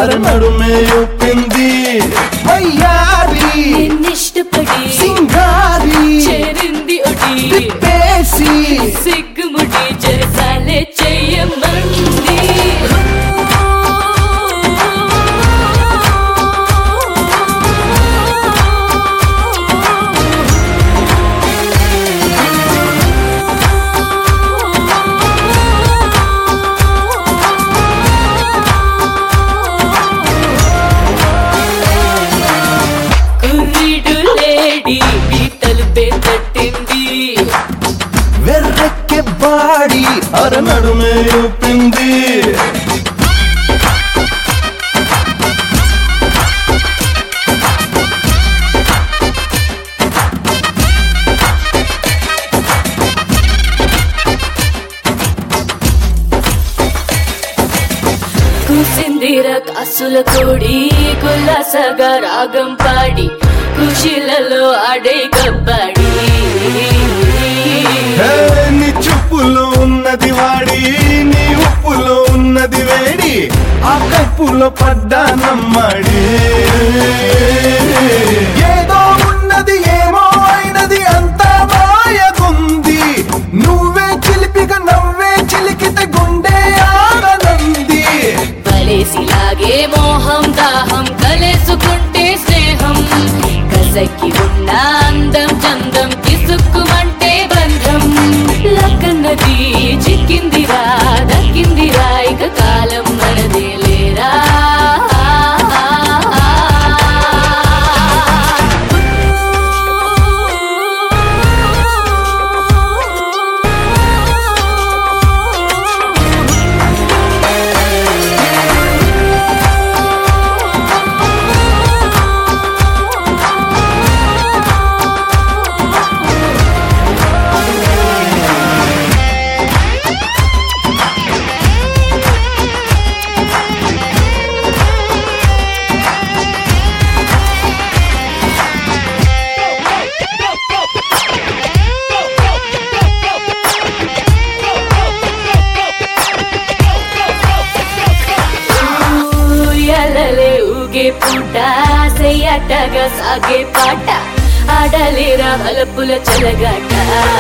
అరనడుమే ఊపింది వయ్యారి నిన్నిష్టపడి సింగారి చేరింది ఒడి తిప్పేసి సిగ్గుముడి జరసాలే చెయ్యమంది కుర్రీడు లేడీ నీ తలుపే తట్టింది వెర్రెక్కే బాడి అరనడుమే ఊపింది కూసిందిర కాసుల కోడి కుల్లాసగా రాగం పాడి ఖుషిలలో ఆడే కబ్బాడి హే, నీ చూపులో ఉన్నది వాడి నీ ఉప్పులో ఉన్నది వేడి ఆ కప్పులో పడ్డా నమ్మడి ఏదో ఉన్నది ఏమో అయినది అంతా మాయగుంది నువ్వే చిలిపిగా నవ్వే చిలికితే గుండె ఆడనంది పలేసిలాగే మోహం దాహం కలేసుకుంటే స్నేహం కసక్కి ఉన్న అందం చందం కిసుక్కుమంటే బంధం లక్కన్నది చిక్కిందిరా దక్కిందిరా ఇక కాలం మనదే లేరా ఊయలలే ఊగే పూట సెయ్యటగా సాగే పాట ఆడలేరా వలపుల చెలగాట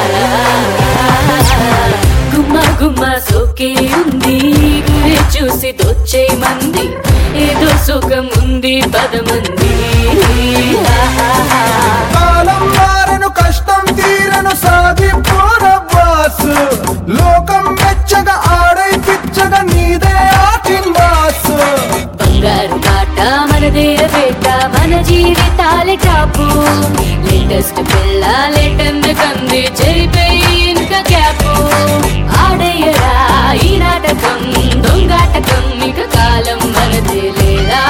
గుమ్మ గుమ్మ సోకే ఉంది గురి చూసి దొచ్చే మంది ఏదో సుఖం ఉంది పదమంది కాలం మారను కష్టం తీరను సాగి బాసు లోకం మెచ్చగా ఆడై పిచ్చగా నీదే ఆటిందాసు బంగారు బాట మనదే వేట మన జీవితాలే టాపు లేటెస్ట్ పిల్ల లేటెండ్ కంది చెరిపోయి ఇంకా క్యాపు ఆడయ్యరా ఈ నాటకం దొంగాటకం ఇక కాలం మనదే లేదా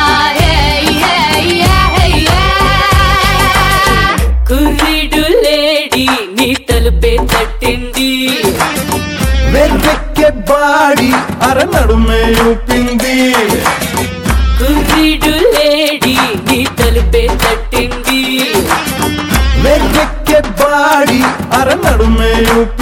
కుర్రీడు లేడీ నీ తలుపే తట్టింది వెర్రెక్కే బాడి అరనడుమే ఊపింది కుర్రీడు లేడీ నీ తలుపే తట్టింది వెర్రెక్కే బాడి అరనడుమే ఊపింది